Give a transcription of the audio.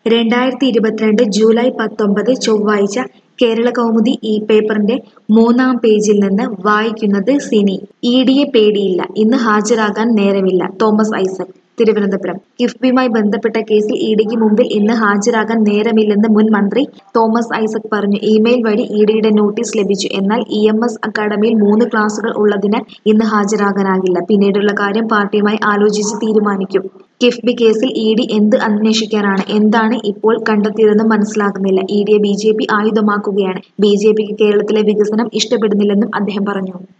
രണ്ടായിരത്തി ഇരുപത്തിരണ്ട് ജൂലൈ പത്തൊമ്പത് ചൊവ്വാഴ്ച കേരളകൗമുദി ഈ പേപ്പറിന്റെ മൂന്നാം പേജിൽ നിന്ന് വായിക്കുന്നത് സിനി ഇ ഡിയെ പേടിയില്ല ഇന്ന് ഹാജരാകാൻ നേരമില്ല തോമസ് ഐസക് തിരുവനന്തപുരം കിഫ്ബിയുമായി ബന്ധപ്പെട്ട കേസിൽ ഇ ഡിക്ക് മുമ്പിൽ ഇന്ന് ഹാജരാകാൻ നേരമില്ലെന്ന് മുൻ മന്ത്രി തോമസ് ഐസക് പറഞ്ഞു ഇമെയിൽ വഴി ഇ ഡിയുടെ നോട്ടീസ് ലഭിച്ചു എന്നാൽ ഇ എം എസ് അക്കാഡമിയിൽ മൂന്ന് ക്ലാസുകൾ ഉള്ളതിനാൽ ഇന്ന് ഹാജരാകാനാകില്ല പിന്നീടുള്ള കാര്യം പാർട്ടിയുമായി ആലോചിച്ച് തീരുമാനിക്കും കിഫ്ബി കേസിൽ ഇ ഡി എന്ത് അന്വേഷിക്കാനാണ് എന്താണ് ഇപ്പോൾ കണ്ടെത്തിയതെന്ന് മനസ്സിലാകുന്നില്ല ഇ ഡിയെ ബി ജെ പി ആയുധമാക്കുകയാണ് ബി ജെ പിക്ക് കേരളത്തിലെ വികസനം ഇഷ്ടപ്പെടുന്നില്ലെന്നും അദ്ദേഹം പറഞ്ഞു